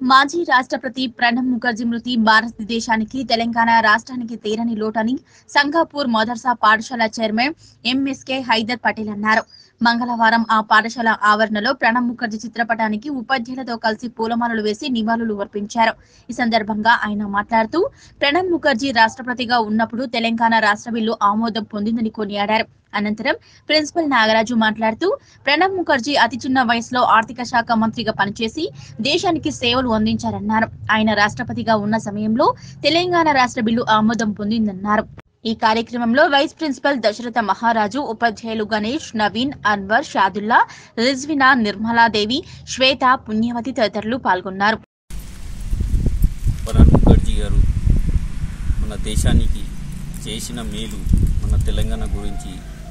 మాజీ రాష్ట్రపతి ప్రణబ్ ముఖర్జీ మృతి భారతదేశానికి తెలంగాణ రాష్ట్రానికి తీరని లోటని సంగాపూర్ మదర్సా పాఠశాల చైర్మన్ ఎంఎస్కే హైదర్ పటేల్ అన్నారు మంగళవారం ఆ పాఠశాల ఆవరణలో ప్రణబ్ ముఖర్జీ చిత్రపటానికి ఉపాధ్యాయులతో కలిసి పూలమాలలు వేసి నివాళులు అర్పించారు ఈ సందర్భంగా ఆయన మాట్లాడుతూ ప్రణబ్ ముఖర్జీ రాష్ట్రపతిగా ఉన్నప్పుడు తెలంగాణ రాష్ట్ర బిల్లు ఆమోదం పొందిందని కొనియాడారు అనంతరం ప్రిన్సిపల్ నాగరాజు మాట్లాడుతూ ప్రణబ్ ముఖర్జీ అతి చిన్న వయసులో ఆర్థిక శాఖ మంత్రిగా పనిచేసి దేశానికి సేవలు అందించారన్నారు ఆయన రాష్ట్రపతిగా ఉన్న సమయంలో తెలంగాణ రాష్ట్ర బిల్లు ఆమోదం పొందిందన్నారు ఈ కార్యక్రమంలో వైస్ ప్రిన్సిపల్ దశరథ మహారాజు ఉపాధ్యాయులు గణేష్ నవీన్ అన్వర్ షాదుల్లా రిజ్వినా నిర్మలాదేవి శ్వేత పుణ్యవతి తదితరులు పాల్గొన్నారు ప్రణబ్ ముఖర్జీ గారు మన దేశానికి చేసిన మేలు మన తెలంగాణ గురించి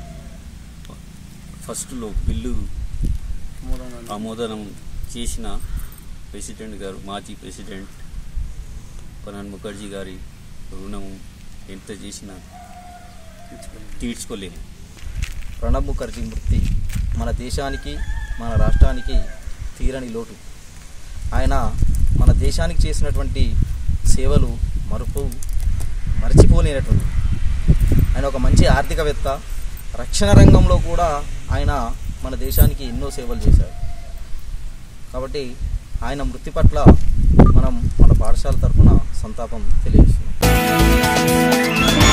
ఫస్ట్లో బిల్లు ఆమోదనం చేసిన ప్రెసిడెంట్ గారు మాజీ ప్రెసిడెంట్ ప్రణబ్ ముఖర్జీ గారి రుణం ఎంత చేసినా తీర్చుకోలేము ప్రణబ్ ముఖర్జీ మృతి మన దేశానికి మన రాష్ట్రానికి తీరని లోటు ఆయన మన దేశానికి చేసినటువంటి సేవలు మరుపు మర్చిపోలేనటువంటి ఆయన ఒక మంచి ఆర్థికవేత్త రక్షణ రంగంలో కూడా ఆయన మన దేశానికి ఎన్నో సేవలు చేశారు కాబట్టి ఆయన మృతి పట్ల మనం మన పాఠశాల తరఫున సంతాపం తెలియజేస్తున్నాం